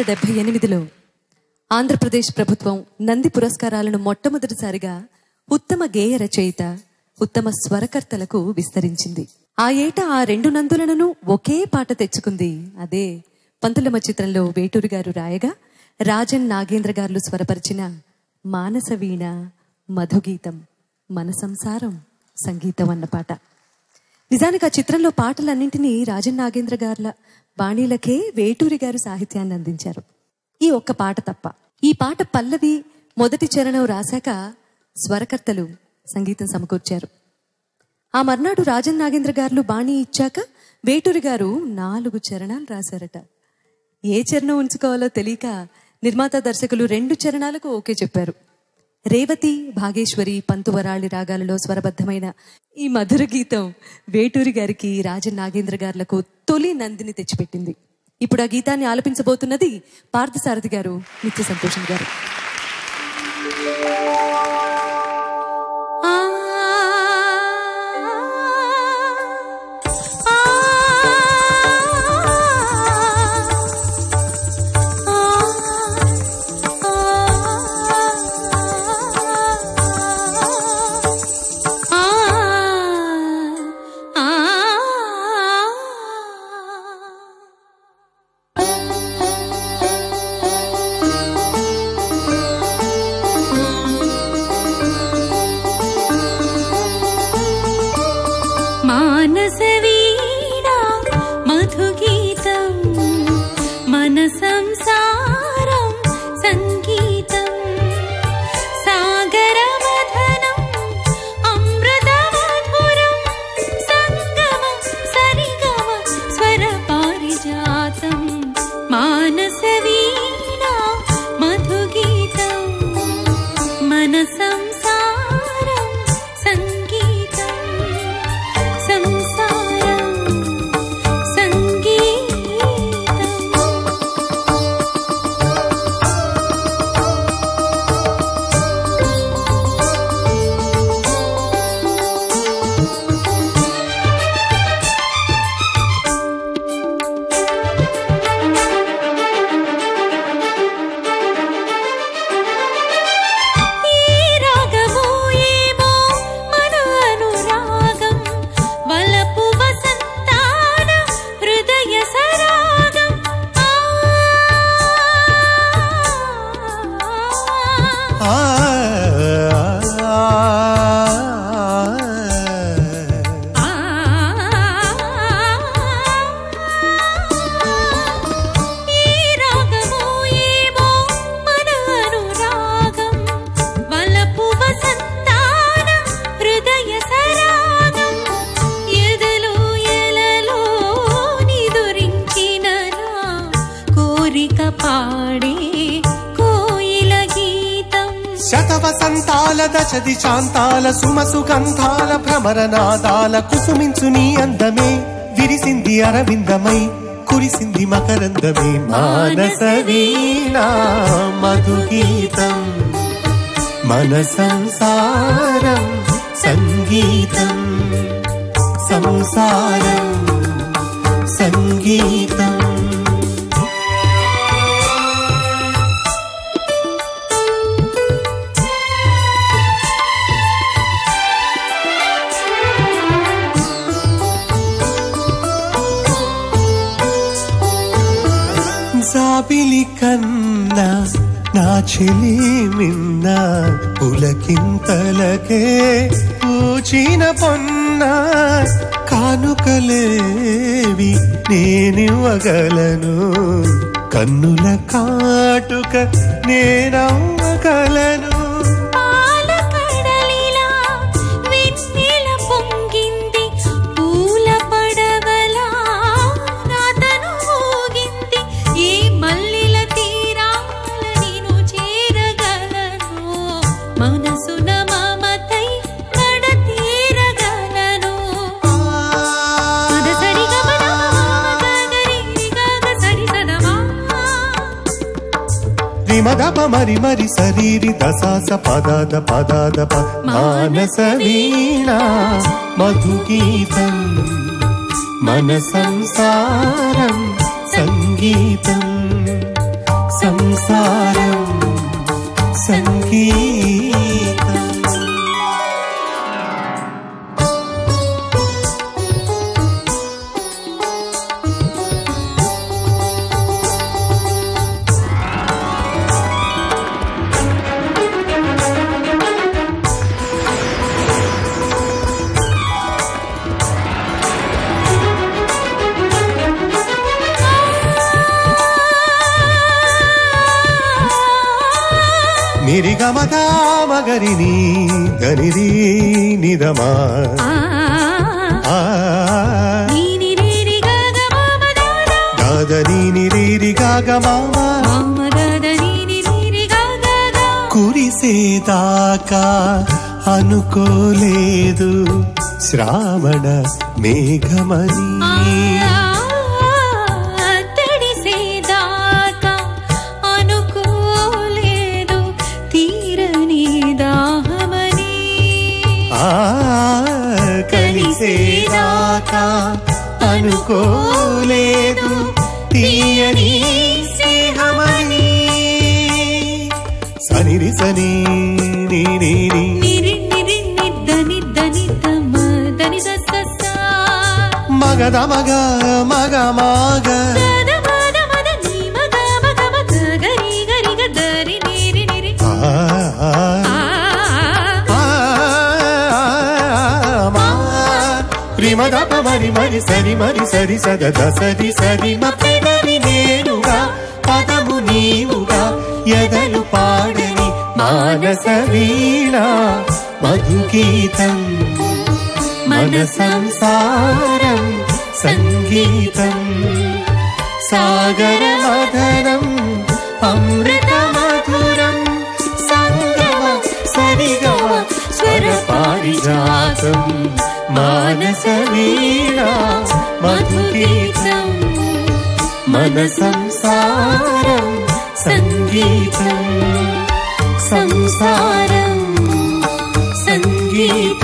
వందల డెబ్బై ఎనిమిదిలో ఆంధ్రప్రదేశ్ ప్రభుత్వం నంది పురస్కారాలను మొట్టమొదటిసారిగా ఉత్తమ గేయ రచయిత ఉత్తమ స్వరకర్తలకు విస్తరించింది ఆ ఏట ఆ రెండు నందులను ఒకే పాట తెచ్చుకుంది అదే పంతులమ్మ చిత్రంలో వేటూరి గారు రాయగా రాజన్ నాగేంద్ర గారు స్వరపరిచిన మానస వీణ మధుగీతం మన సంసారం సంగీతం అన్న పాట నిజానికి ఆ చిత్రంలో పాటలన్నింటినీ రాజన్ నాగేంద్ర గార్ల బాణీలకే వేటూరి గారు సాహిత్యాన్ని అందించారు ఈ ఒక్క పాట తప్ప ఈ పాట పల్లవి మొదటి చరణం రాశాక స్వరకర్తలు సంగీతం సమకూర్చారు ఆ మర్నాడు రాజన్ నాగేంద్ర గారు బాణీ ఇచ్చాక వేటూరి గారు నాలుగు చరణాలు రాశారట ఏ చరణం ఉంచుకోవాలో తెలియక నిర్మాత దర్శకులు రెండు చరణాలకు ఓకే చెప్పారు రేవతి భాగేశ్వరి పంతువరాళి రాగాలలో స్వరబద్ధమైన ఈ మధుర గీతం వేటూరి గారికి రాజన్ నాగేంద్ర గారులకు తొలి నందిని తెచ్చిపెట్టింది ఇప్పుడు ఆ గీతాన్ని ఆలపించబోతున్నది పార్థసారథి గారు నిత్య సంతోషం గారు ఆ ఆ మానసవీణా మధుగీతం మన సంసారం సంగీతం సాగరమథనం అమృతమధురం సంగమ సరిగమ స్వర పారిజాతం మానసవీణా మధుగీతం మన సంసారం సంగీతం సంసారం సంగీతం ఈ రాగము ఏమో మన అనురాగం వలపు వసంతాన హృదయ సరాగం ఆ ఆ ఈ రాగము ఏమో మన అనురాగం వలపు వసంతాన హృదయ సరాగం ఎదలో ఎలలో నిదురించిన నా కోరిక పాడే కోయిల గీతం శతవసంతాల దశ దిశాంతాల సుమ సుగంధాల భ్రమరనాదాల కుసుమించు నీ అందమే విరిసింది అరవిందమై కురిసింది మకరందమే మానస వీణా మధుగీతం మన సంసారం సంగీతం సంసారం సంగీతం జాబిలి కన్నా నా చెలి మిన్న పులకింతలకే పూచిన పొన్న కానుకలేవి నేనివ్వగలను కన్నుల కాటుక నేనవ్వగలను పాల కడలిలా వెన్నెల పొంగింది పూల పడవలా నాతను ఊగింది ఏ మల్లెల తీరాల నేను చేరగలను మనసున మమతై కడ తీరగలను పద సరి గమన గరి గగ సరి సదమా విమదప మరి మరి శరీరి దశాస పదాద పదాద ప మానస వీణా మధుగీతం మన సంసారం సంగీతం సంసారం సంగీతం నిరిగమగా మగరిని ధనిరి నిదమా ఆ, దాదని నిరీరి గాగమామా కురిసేదాకా అనుకోలేదు శ్రావణ మేఘమని తడిసేదాకా అనుకోలేదు తీరని దాహమని ఆ కలిసేదాకా అనుకోలేదు తీయని స్నేహమని సనిరి సని నీ నీ నీ. నిరి నిరి నిద్ద నిద్ద నిద్ద మదని సస్స మగద మగ మగ మగ మద మద మద నీ మగ మగ మగ గరి గరి గదరి నిరి నిరి ఆ, ఆ, ఆ ఆ, మా. రిమద ప మరి మరి సరి మరి సరి సద ద సరి సరి మ పెదవి నేనుగా పదము నీవుగా ఎదలు పాడని మానస వీణ మధుగీతం మన సంసారం సంగీతం సాగర మధనం అమృత మధురం సంగమ సరిగమ స్వర పారిజాతం మానస వీణ మధుగీతం మన సంసారం సంగీతం సంసారం సంగీతం